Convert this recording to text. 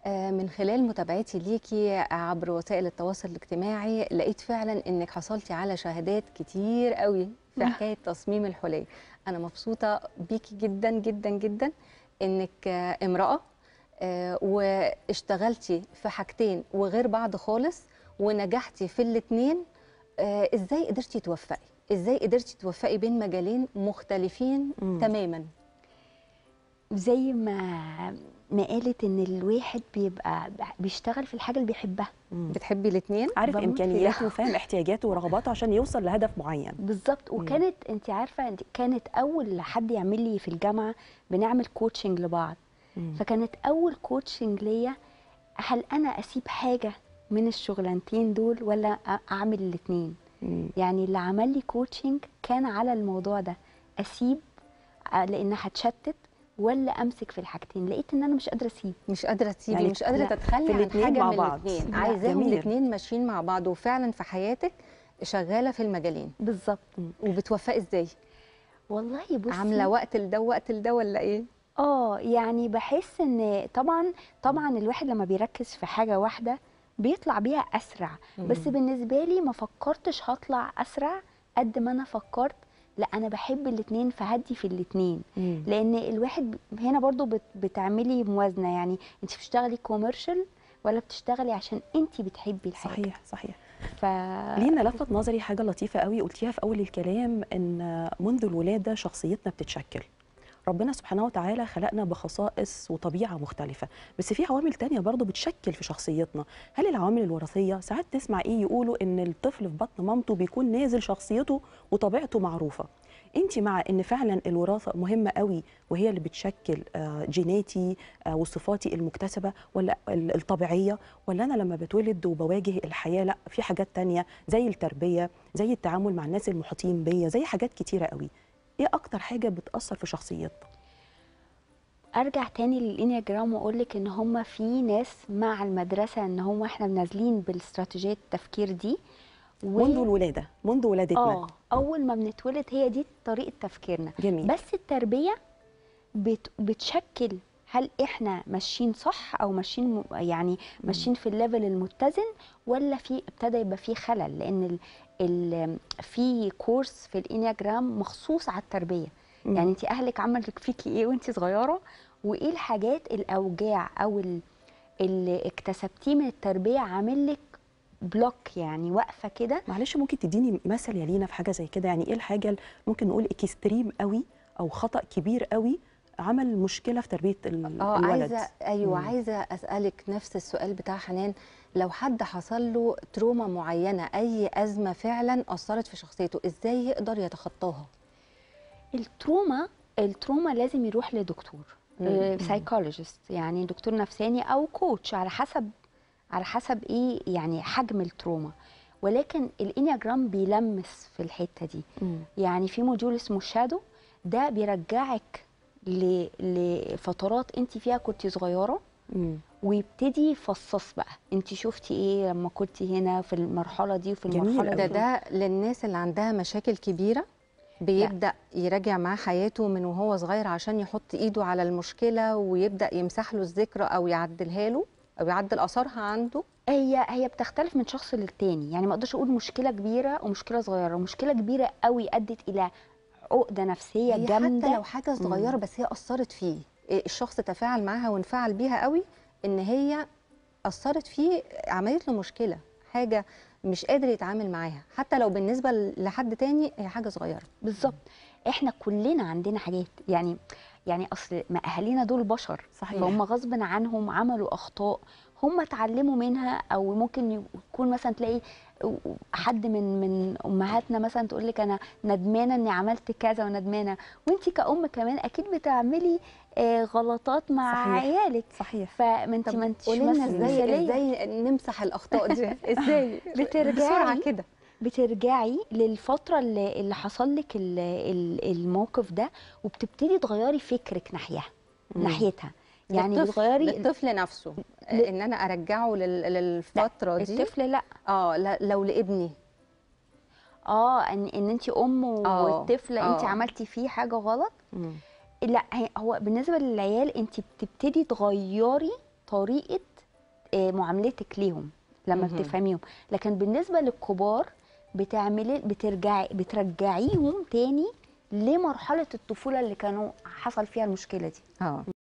آه، من خلال متابعتي ليكي عبر وسائل التواصل الاجتماعي لقيت فعلا انك حصلتي على شهادات كتير قوي في حكايه تصميم الحلي انا مبسوطه بيكي جدا جدا جدا انك آه، امراه آه، واشتغلتي في حاجتين وغير بعض خالص ونجحتي في الاثنين ازاي قدرتي توفقي ازاي قدرتي توفقي بين مجالين مختلفين مم. تماما زي ما ما قالت ان الواحد بيبقى بيشتغل في الحاجه اللي بيحبها بتحبي الاثنين عارف بموت فيها. امكانياته وفاهم احتياجاته ورغباته عشان يوصل لهدف معين بالظبط وكانت انت عارفه انت كانت اول حد يعمل لي في الجامعه بنعمل كوتشنج لبعض مم. فكانت اول كوتشنج ليا هل انا اسيب حاجه من الشغلانتين دول ولا أ- اعمل الاثنين مم. يعني اللي عمل لي كوتشنج كان على الموضوع ده اسيب ع- لان هتشتت ولا امسك في الحاجتين لقيت ان انا مش قادره اسيب مش قادره تسيبي يعني مش قادره لا، تتخلي في عن الاتنين حاجه مع من بعض. الاثنين لا، عايزاهم جميل. الاثنين ماشيين مع بعض وفعلا في حياتك شغاله في المجالين بالظبط وبتوفقي ازاي والله بصي عامله وقت لده وقت لده ولا ايه اه يعني بحس ان طبعا طبعا الواحد لما بيركز في حاجه واحده بيطلع بيها اسرع بس بالنسبه لي ما فكرتش هطلع اسرع قد ما انا فكرت لا انا بحب الاتنين فهدي في الاتنين مم. لان الواحد ب- هنا برضو بت- بتعملي موازنه يعني انت بتشتغلي كوميرشال ولا بتشتغلي عشان انت بتحبي الحاجه صحيح صحيح ف لينا لفت نظري حاجه لطيفه قوي قلتيها في اول الكلام ان منذ الولاده شخصيتنا بتتشكل ربنا سبحانه وتعالى خلقنا بخصائص وطبيعه مختلفه بس في عوامل تانية برضو بتشكل في شخصيتنا هل العوامل الوراثيه ساعات تسمع ايه يقولوا ان الطفل في بطن مامته بيكون نازل شخصيته وطبيعته معروفه انت مع ان فعلا الوراثه مهمه قوي وهي اللي بتشكل آه، جيناتي آه، وصفاتي المكتسبه ولا ال- الطبيعيه ولا انا لما بتولد وبواجه الحياه لا في حاجات تانية زي التربيه زي التعامل مع الناس المحيطين بيا زي حاجات كتيره قوي ايه اكتر حاجه بتاثر في شخصيتنا ارجع تاني للانياجرام واقول لك ان هم في ناس مع المدرسه ان هم احنا نازلين بالاستراتيجيه التفكير دي و- منذ الولاده منذ ولادتنا اه اول ما بنتولد هي دي طريقه تفكيرنا جميل بس التربيه بت بتشكل هل احنا ماشيين صح او ماشيين م- يعني ماشيين في الليفل المتزن ولا في ابتدى يبقى في خلل لان ال ال في كورس في الانياجرام مخصوص على التربيه مم. يعني انت اهلك عمل فيكي ايه وانت صغيره وايه الحاجات الاوجاع او ال- اللي اكتسبتيه من التربيه عامل لك بلوك يعني واقفه كده معلش ممكن تديني مثل يا لينا في حاجه زي كده يعني ايه الحاجه اللي ممكن نقول اكستريم قوي او خطا كبير قوي عمل مشكله في تربيه ال- اه الولد عايزه ايوه مم. عايزه اسالك نفس السؤال بتاع حنان لو حد حصل له تروما معينه اي ازمه فعلا اثرت في شخصيته ازاي يقدر يتخطاها التروما التروما لازم يروح لدكتور سايكولوجيست يعني دكتور نفساني او كوتش على حسب على حسب ايه يعني حجم التروما ولكن الانياجرام بيلمس في الحته دي مم. يعني في موديول اسمه الشادو ده بيرجعك ل- لفترات انت فيها كنت صغيره مم. ويبتدي يفصص بقى انت شفتي ايه لما كنت هنا في المرحله دي وفي جميل المرحله ده دي ده للناس اللي عندها مشاكل كبيره بيبدا يراجع معاه حياته من وهو صغير عشان يحط ايده على المشكله ويبدا يمسح له الذكرى او يعدلها له او يعدل اثرها عنده هي هي بتختلف من شخص للتاني يعني ما اقدرش اقول مشكله كبيره ومشكله صغيره مشكله كبيره قوي ادت الى عقده نفسيه هي جامده حتى لو حاجه صغيره بس هي اثرت فيه إيه الشخص تفاعل معاها وانفعل بيها قوي ان هي اثرت فيه عملت له مشكله حاجه مش قادر يتعامل معاها حتى لو بالنسبه لحد تاني هي حاجه صغيره بالظبط احنا كلنا عندنا حاجات يعني يعني اصل ما اهالينا دول بشر صحيح. فهم غصب عنهم عملوا اخطاء هم اتعلموا منها او ممكن يكون مثلا تلاقي حد من من امهاتنا مثلا تقول لك انا ندمانه اني عملت كذا وندمانه وانت كأم كمان اكيد بتعملي آه، غلطات مع صحيح. عيالك صحيح فما انت ما انتش قولي لنا ازاي مثالية. ازاي نمسح الاخطاء دي ازاي بترجعي بسرعه كده بترجعي للفترة اللي, اللي حصل لك ال- ال- الموقف ده وبتبتدي تغيري فكرك ناحيها مم. ناحيتها يعني للطفل- بتغيري للطفل نفسه ان انا ارجعه لل- للفتره دي الطفل لا اه لا- لو لابني اه ان ان انت ام آه، والطفل انت آه. عملتي فيه حاجه غلط مم. لا هي- هو بالنسبه للعيال انت بتبتدي تغيري طريقه آه، معاملتك ليهم لما مهم. بتفهميهم لكن بالنسبه للكبار بتعملي بترجعي بترجعيهم تاني لمرحله الطفوله اللي كانوا حصل فيها المشكله دي اه